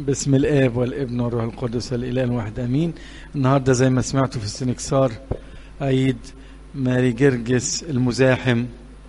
باسم الاب والابن والروح القدس الاله الواحد امين النهارده زي ما سمعتوا في السنكسار عيد ماري جرجس المزاحم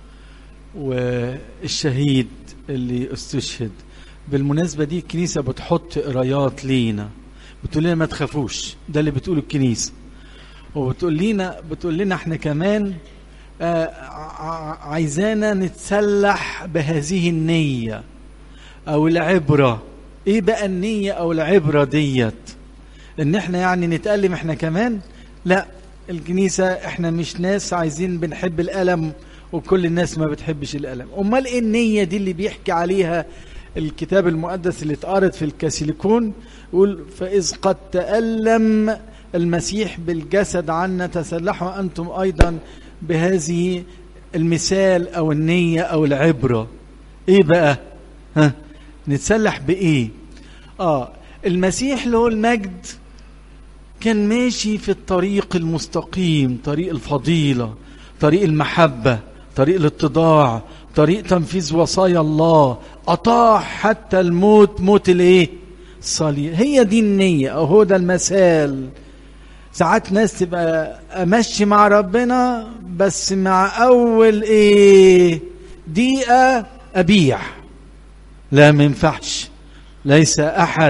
والشهيد اللي استشهد بالمناسبه دي الكنيسه بتحط قرايات لينا بتقول لنا ما تخافوش ده اللي بتقوله الكنيسه وبتقول لنا بتقول لنا احنا كمان آه عايزانا نتسلح بهذه النيه او العبره ايه بقى النية او العبرة ديت ان احنا يعني نتألم احنا كمان لا الكنيسة احنا مش ناس عايزين بنحب الألم وكل الناس ما بتحبش الألم امال ايه النية دي اللي بيحكي عليها الكتاب المقدس اللي اتقرت في الكاسيليكون يقول فإذ قد تألم المسيح بالجسد عنا تسلحوا أنتم أيضا بهذه المثال أو النية أو العبرة إيه بقى ها نتسلح بإيه آه المسيح له المجد كان ماشي في الطريق المستقيم طريق الفضيلة طريق المحبة طريق الاتضاع طريق تنفيذ وصايا الله أطاع حتى الموت موت الايه الصليب هي دي النية أو هو ده المثال ساعات ناس تبقى أمشي مع ربنا بس مع أول إيه دقيقة أبيع لا ما ينفعش ليس احد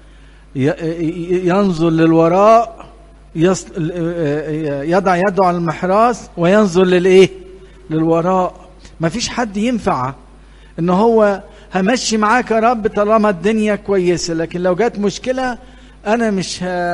ينظر للوراء يضع يده على المحراث وينظر للايه للوراء ما فيش حد ينفع ان هو همشي معاك يا رب طالما الدنيا كويسه لكن لو جت مشكله انا مش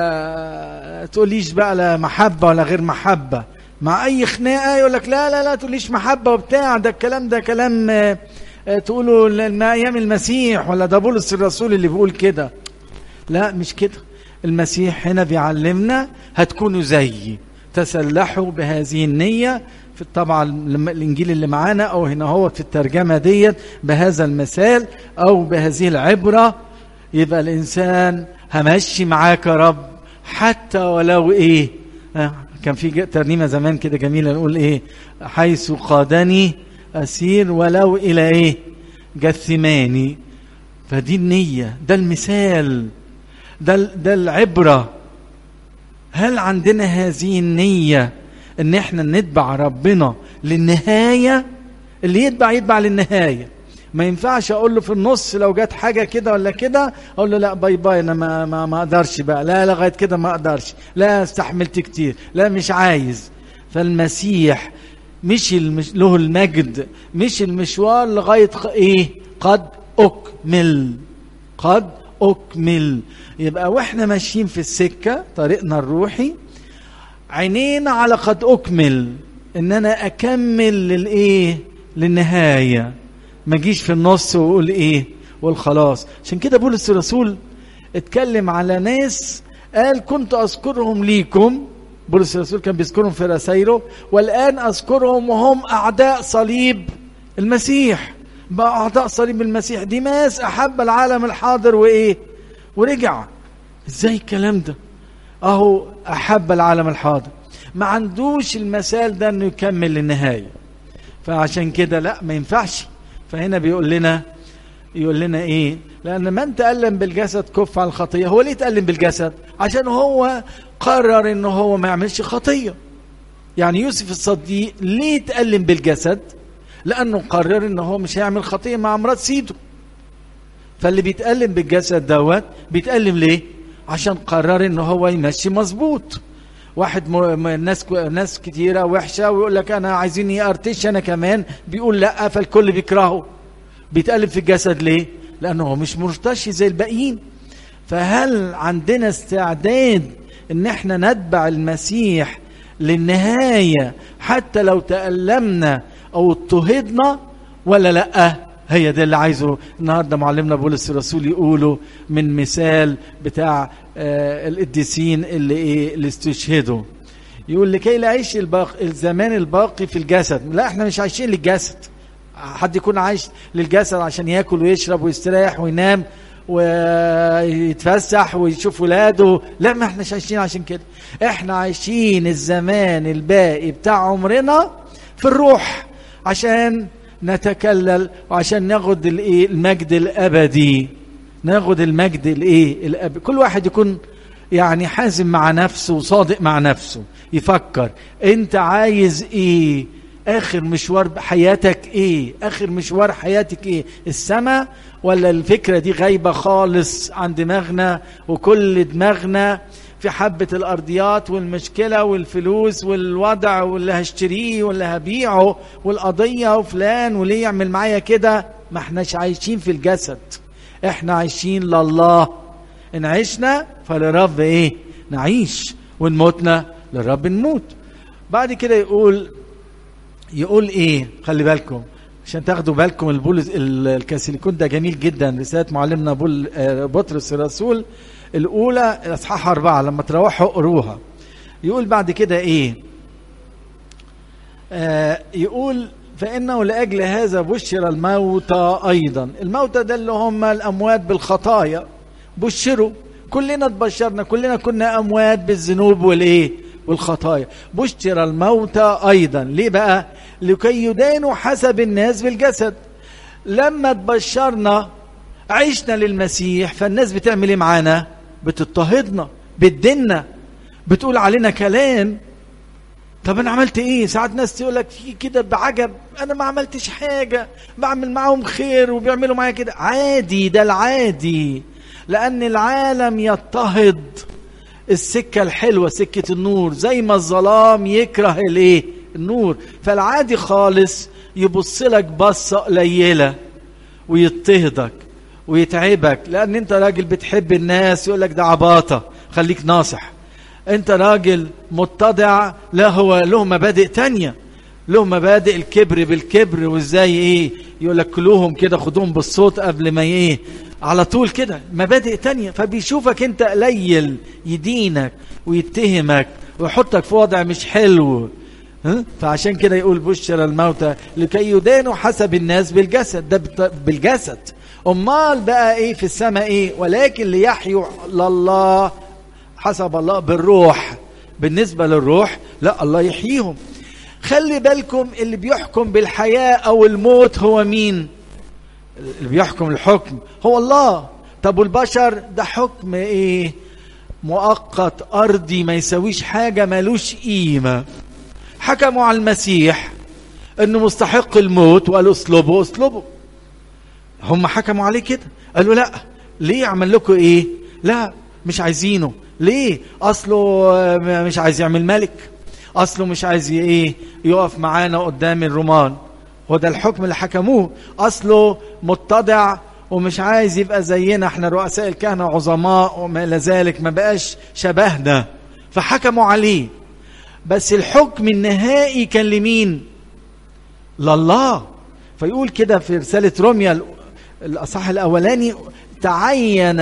تقوليش بقى لا محبه ولا غير محبه مع اي خناقه يقول لك لا لا لا تقوليش محبه وبتاع ده الكلام ده كلام تقولوا ايام المسيح ولا ده بولس الرسول اللي بيقول كده لا مش كده المسيح هنا بيعلمنا هتكونوا زيي تسلحوا بهذه النية في طبعا الانجيل اللي معانا او هنا هو في الترجمة ديت بهذا المثال او بهذه العبرة يبقى الانسان همشي معاك يا رب حتى ولو ايه كان في ترنيمة زمان كده جميلة نقول ايه حيث قادني أسير ولو إلى إيه جثماني فدي النية ده المثال ده, ده العبرة هل عندنا هذه النية ان احنا نتبع ربنا للنهاية اللي يتبع يتبع للنهاية ما ينفعش اقول له في النص لو جت حاجه كده ولا كده اقول له لا باي باي انا ما ما, ما اقدرش بقى لا لغايه كده ما اقدرش لا استحملت كتير لا مش عايز فالمسيح مش المش... له المجد مش المشوار لغايه ايه قد اكمل قد اكمل يبقى واحنا ماشيين في السكه طريقنا الروحي عينينا على قد اكمل ان انا اكمل للايه للنهايه ما اجيش في النص واقول ايه واقول خلاص عشان كده بولس الرسول اتكلم على ناس قال كنت اذكرهم ليكم بولس الرسول كان بيذكرهم في رسائله والآن أذكرهم وهم أعداء صليب المسيح بقى أعداء صليب المسيح ديماس أحب العالم الحاضر وإيه ورجع إزاي الكلام ده أهو أحب العالم الحاضر ما عندوش المثال ده أنه يكمل للنهاية فعشان كده لا ما ينفعش فهنا بيقول لنا يقول لنا ايه لان من تألم بالجسد كف على الخطيه هو ليه تألم بالجسد عشان هو قرر ان هو ما يعملش خطيه يعني يوسف الصديق ليه تألم بالجسد لانه قرر ان هو مش هيعمل خطيه مع مرات سيده فاللي بيتألم بالجسد دوت بيتألم ليه عشان قرر ان هو يمشي مظبوط واحد م... ناس ناس كتيره وحشه ويقول لك انا عايزين يقرتش انا كمان بيقول لا فالكل بيكرهه بيتقلب في الجسد ليه لانه هو مش مرتشي زي الباقيين فهل عندنا استعداد ان احنا نتبع المسيح للنهايه حتى لو تألمنا او اضطهدنا ولا لا هي ده اللي عايزه النهارده معلمنا بولس الرسول يقوله من مثال بتاع آه القديسين اللي ايه اللي استشهدوا يقول لكي لا يعيش الباقي الزمان الباقي في الجسد لا احنا مش عايشين للجسد حد يكون عايش للجسد عشان ياكل ويشرب ويستريح وينام ويتفسح ويشوف ولاده لا ما احنا عايشين عشان كده احنا عايشين الزمان الباقي بتاع عمرنا في الروح عشان نتكلل وعشان ناخد الايه المجد الابدي ناخد المجد الايه الأب كل واحد يكون يعني حازم مع نفسه وصادق مع نفسه يفكر انت عايز ايه اخر مشوار حياتك ايه اخر مشوار حياتك ايه السماء ولا الفكرة دي غايبة خالص عن دماغنا وكل دماغنا في حبة الأرضيات والمشكلة والفلوس والوضع واللي هشتريه واللي هبيعه والقضية وفلان وليه يعمل معايا كده ما احناش عايشين في الجسد احنا عايشين لله ان عشنا فلرب ايه نعيش وان متنا للرب نموت بعد كده يقول يقول ايه خلي بالكم عشان تاخدوا بالكم البولس الكاسيليكون ده جميل جدا رسالة معلمنا بول بطرس الرسول الأولى الأصحاح أربعة لما تروحوا قروها يقول بعد كده إيه آه يقول فإنه لأجل هذا بشر الموتى أيضا الموتى ده اللي هم الأموات بالخطايا بشروا كلنا تبشرنا كلنا كنا أموات بالذنوب والإيه والخطايا بشر الموتى أيضا ليه بقى لكي يدانوا حسب الناس بالجسد لما تبشرنا عشنا للمسيح فالناس بتعمل ايه معانا بتضطهدنا بتدنا بتقول علينا كلام طب انا عملت ايه ساعات ناس تقول لك في كده بعجب انا ما عملتش حاجه بعمل معاهم خير وبيعملوا معايا كده عادي ده العادي لان العالم يضطهد السكه الحلوه سكه النور زي ما الظلام يكره الايه النور فالعادي خالص يبص لك بصه قليله ويضطهدك ويتعبك لان انت راجل بتحب الناس يقول لك ده عباطه خليك ناصح انت راجل متضع لا هو له مبادئ تانية له مبادئ الكبر بالكبر وازاي ايه يقول لك كلوهم كده خدوهم بالصوت قبل ما ايه على طول كده مبادئ تانية فبيشوفك انت قليل يدينك ويتهمك ويحطك في وضع مش حلو ها؟ فعشان كده يقول بشر الموتى لكي يدانوا حسب الناس بالجسد ده بالجسد امال بقى ايه في السماء ايه ولكن ليحيوا لله حسب الله بالروح بالنسبه للروح لا الله يحييهم خلي بالكم اللي بيحكم بالحياه او الموت هو مين اللي بيحكم الحكم هو الله طب والبشر ده حكم ايه مؤقت ارضي ما يسويش حاجه ملوش قيمه حكموا على المسيح انه مستحق الموت وقالوا اصلبوا اصلبوا هم حكموا عليه كده قالوا لا ليه يعمل لكم ايه لا مش عايزينه ليه اصله مش عايز يعمل ملك اصله مش عايز ايه يقف معانا قدام الرومان هو ده الحكم اللي حكموه اصله متضع ومش عايز يبقى زينا احنا رؤساء الكهنة عظماء وما الى ذلك ما بقاش شبهنا فحكموا عليه بس الحكم النهائي كان لمين لله فيقول كده في رسالة روميا الأصح الأولاني تعين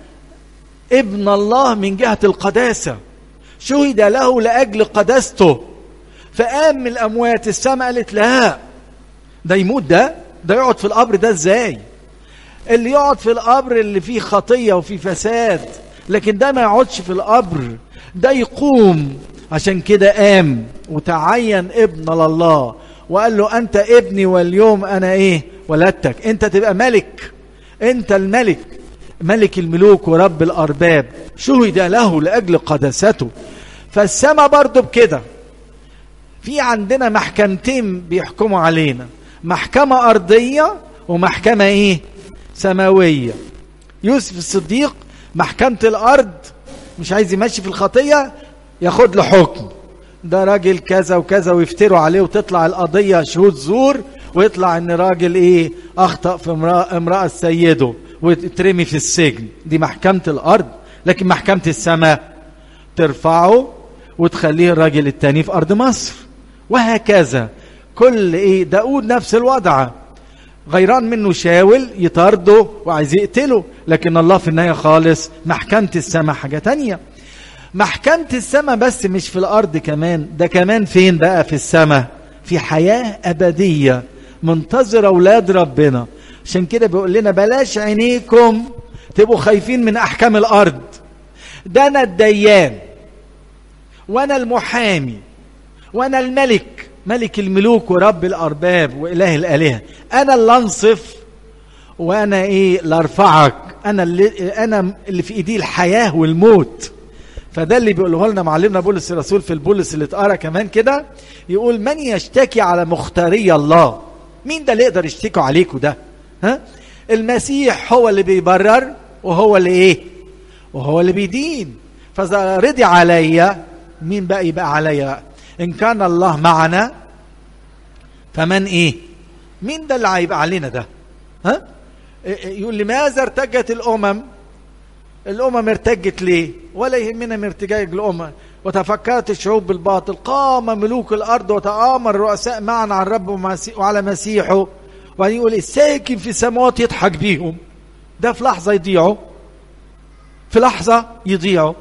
ابن الله من جهة القداسة شهد له لأجل قداسته فقام من الأموات السماء قالت لا ده يموت ده ده يقعد في القبر ده ازاي اللي يقعد في القبر اللي فيه خطية وفيه فساد لكن ده ما يقعدش في القبر ده يقوم عشان كده قام وتعين ابن لله وقال له انت ابني واليوم انا ايه ولدتك انت تبقى ملك انت الملك ملك الملوك ورب الارباب شهد له لاجل قدسته فالسماء برضو بكده في عندنا محكمتين بيحكموا علينا محكمة أرضية ومحكمة إيه سماوية يوسف الصديق محكمة الأرض مش عايز يمشي في الخطية ياخد له حكم ده راجل كذا وكذا ويفتروا عليه وتطلع القضية شهود زور ويطلع ان راجل ايه اخطأ في امرأة, امرأة سيده ويترمي في السجن دي محكمة الارض لكن محكمة السماء ترفعه وتخليه الراجل التاني في ارض مصر وهكذا كل ايه داود نفس الوضع غيران منه شاول يطارده وعايز يقتله لكن الله في النهاية خالص محكمة السماء حاجة تانية محكمة السماء بس مش في الأرض كمان ده كمان فين بقى في السماء في حياة أبدية منتظرة أولاد ربنا عشان كده بيقول لنا بلاش عينيكم تبقوا خايفين من أحكام الأرض ده أنا الديان وأنا المحامي وأنا الملك ملك الملوك ورب الأرباب وإله الآلهة أنا اللي أنصف وأنا إيه اللي أرفعك انا اللي انا اللي في ايدي الحياه والموت فده اللي بيقوله لنا معلمنا بولس الرسول في البولس اللي اتقرا كمان كده يقول من يشتكي على مختاري الله مين ده اللي يقدر يشتكوا عليكم ده ها المسيح هو اللي بيبرر وهو اللي ايه وهو اللي بيدين فاذا رضي عليا مين بقى يبقى عليا ان كان الله معنا فمن ايه مين ده اللي هيبقى علينا ده ها يقول لماذا ارتجت الامم الامم ارتجت ليه ولا يهمنا من ارتجاج الامم وتفكرت الشعوب بالباطل قام ملوك الارض وتآمر الرؤساء معا على الرب وعلى مسيحه وبعدين يقول الساكن في السماوات يضحك بيهم ده في لحظه يضيعوا في لحظه يضيعوا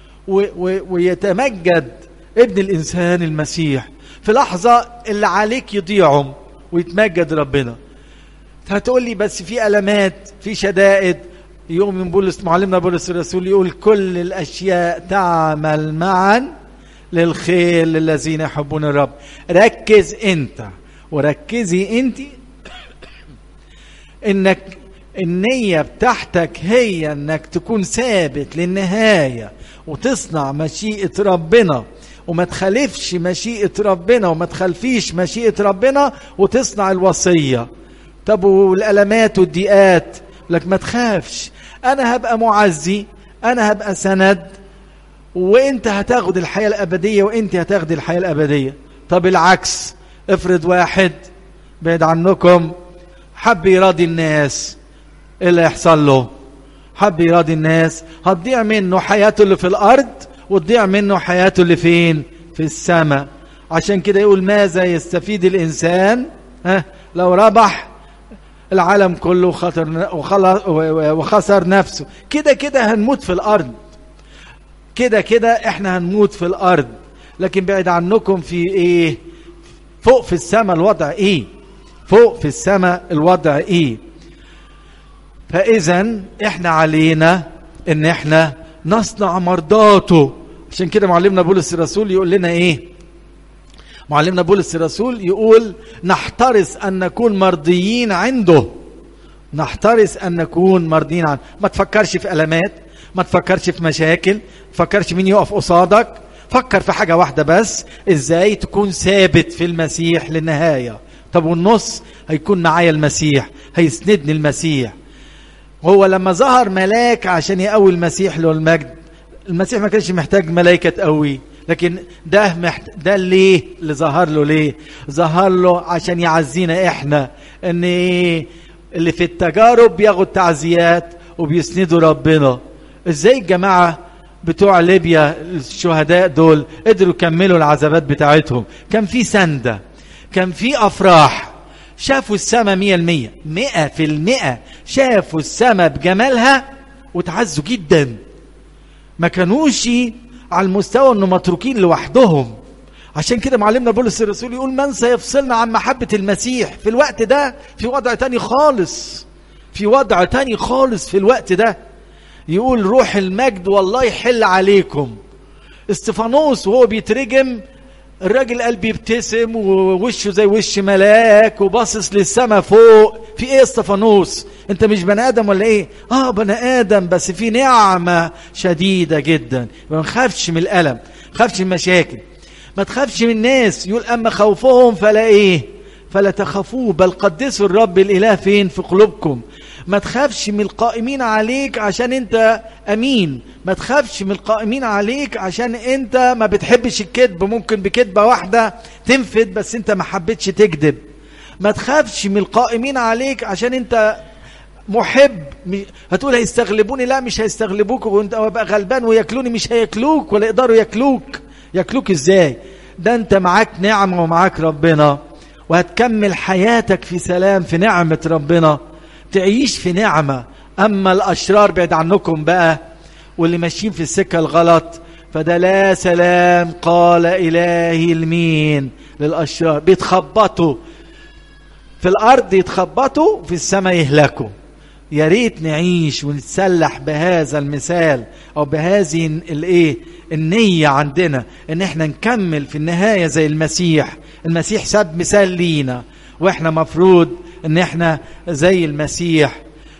ويتمجد ابن الانسان المسيح في لحظه اللي عليك يضيعهم ويتمجد ربنا هتقول لي بس في علامات في شدائد يوم من بولس معلمنا بولس الرسول يقول كل الاشياء تعمل معا للخير للذين يحبون الرب ركز انت وركزي انت انك النية بتاعتك هي انك تكون ثابت للنهاية وتصنع مشيئة ربنا وما تخالفش مشيئة ربنا وما تخالفيش مشيئة ربنا وتصنع الوصية طب والألمات والضيقات لك ما تخافش أنا هبقى معزي أنا هبقى سند وانت هتاخد الحياة الأبدية وانت هتاخد الحياة الأبدية طب العكس افرض واحد بعيد عنكم حب يراضي الناس ايه اللي يحصل له حب يراضي الناس هتضيع منه حياته اللي في الارض وتضيع منه حياته اللي فين في السماء عشان كده يقول ماذا يستفيد الانسان ها لو ربح العالم كله وخسر وخسر نفسه كده كده هنموت في الارض كده كده احنا هنموت في الارض لكن بعيد عنكم في ايه فوق في السماء الوضع ايه فوق في السماء الوضع ايه فاذا احنا علينا ان احنا نصنع مرضاته عشان كده معلمنا بولس الرسول يقول لنا ايه معلمنا بولس الرسول يقول نحترس ان نكون مرضيين عنده نحترس ان نكون مرضيين عنه ما تفكرش في المات ما تفكرش في مشاكل ما تفكرش مين يقف قصادك فكر في حاجه واحده بس ازاي تكون ثابت في المسيح للنهايه طب والنص هيكون معايا المسيح هيسندني المسيح هو لما ظهر ملاك عشان يقوي المسيح له المجد المسيح ما كانش محتاج ملائكة تقويه لكن ده محت... ده ليه اللي ظهر له ليه ظهر له عشان يعزينا احنا ان اللي في التجارب بياخد تعزيات وبيسندوا ربنا ازاي الجماعه بتوع ليبيا الشهداء دول قدروا يكملوا العذابات بتاعتهم كان في سندة كان في أفراح شافوا السماء مية المية مئة في المئة شافوا السماء بجمالها وتعزوا جدا ما كانوش على المستوى انه متروكين لوحدهم عشان كده معلمنا بولس الرسول يقول من سيفصلنا عن محبة المسيح في الوقت ده في وضع تاني خالص في وضع تاني خالص في الوقت ده يقول روح المجد والله يحل عليكم استفانوس وهو بيترجم الراجل قلبي يبتسم ووشه زي وش ملاك وباصص للسما فوق في ايه استفانوس انت مش بني ادم ولا ايه اه بني ادم بس في نعمه شديده جدا ما نخافش من الالم ما تخافش من المشاكل ما تخافش من الناس يقول اما خوفهم فلا ايه فلا تخافوه بل قدسوا الرب الاله فين في قلوبكم ما تخافش من القائمين عليك عشان انت امين ما تخافش من القائمين عليك عشان انت ما بتحبش الكذب ممكن بكذبة واحدة تنفد بس انت ما حبيتش تكذب ما تخافش من القائمين عليك عشان انت محب هتقول هيستغلبوني لا مش هيستغلبوك وانت ابقى غلبان وياكلوني مش هياكلوك ولا يقدروا ياكلوك ياكلوك ازاي ده انت معاك نعمة ومعاك ربنا وهتكمل حياتك في سلام في نعمة ربنا تعيش في نعمة أما الأشرار بعد عنكم بقى واللي ماشيين في السكة الغلط فده لا سلام قال إلهي المين للأشرار بيتخبطوا في الأرض يتخبطوا في السماء يهلكوا يا ريت نعيش ونتسلح بهذا المثال او بهذه الايه النيه عندنا ان احنا نكمل في النهايه زي المسيح المسيح ساب مثال لينا واحنا مفروض ان احنا زي المسيح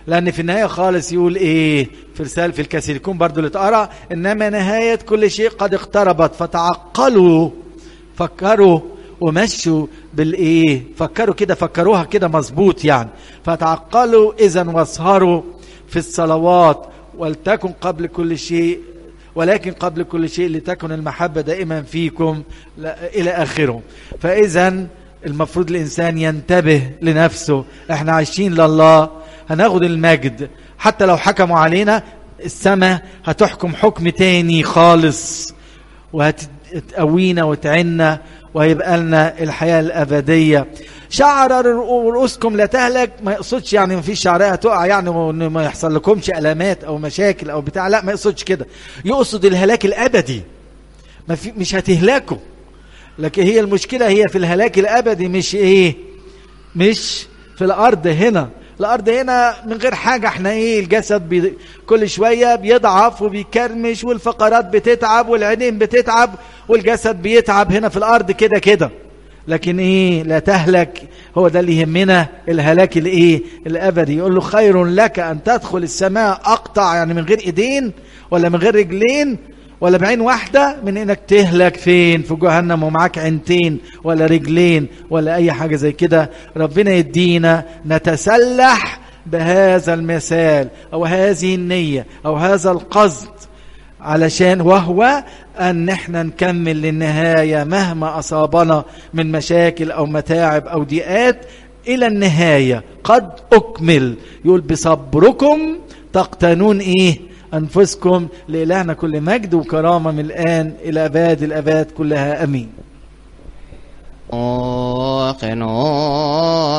لان في النهايه خالص يقول ايه في رساله في الكاثوليكون برضو اللي اتقرا انما نهايه كل شيء قد اقتربت فتعقلوا فكروا ومشوا بالايه فكروا كده فكروها كده مظبوط يعني فتعقلوا اذا واسهروا في الصلوات ولتكن قبل كل شيء ولكن قبل كل شيء لتكن المحبة دائما فيكم إلى آخره فإذا المفروض الإنسان ينتبه لنفسه احنا عايشين لله هناخد المجد حتى لو حكموا علينا السماء هتحكم حكم تاني خالص وهتقوينا وتعنا وهيبقى لنا الحياة الأبدية شعر رؤوسكم لا تهلك ما يقصدش يعني ما فيش شعرها تقع يعني ما يحصل لكمش ألمات أو مشاكل أو بتاع لا ما يقصدش كده يقصد الهلاك الأبدي ما في مش هتهلكوا لكن هي المشكلة هي في الهلاك الأبدي مش إيه مش في الأرض هنا الأرض هنا من غير حاجة احنا إيه الجسد بي كل شوية بيضعف وبيكرمش والفقرات بتتعب والعينين بتتعب والجسد بيتعب هنا في الأرض كده كده لكن ايه لا تهلك هو ده اللي يهمنا الهلاك الايه الابدي يقول له خير لك ان تدخل السماء اقطع يعني من غير ايدين ولا من غير رجلين ولا بعين واحدة من انك تهلك فين في جهنم ومعاك عينتين ولا رجلين ولا اي حاجة زي كده ربنا يدينا نتسلح بهذا المثال او هذه النية او هذا القصد علشان وهو ان احنا نكمل للنهاية مهما اصابنا من مشاكل او متاعب او ضيقات الى النهاية قد اكمل يقول بصبركم تقتنون ايه انفسكم لالهنا كل مجد وكرامة من الان الى اباد الاباد كلها امين قنوت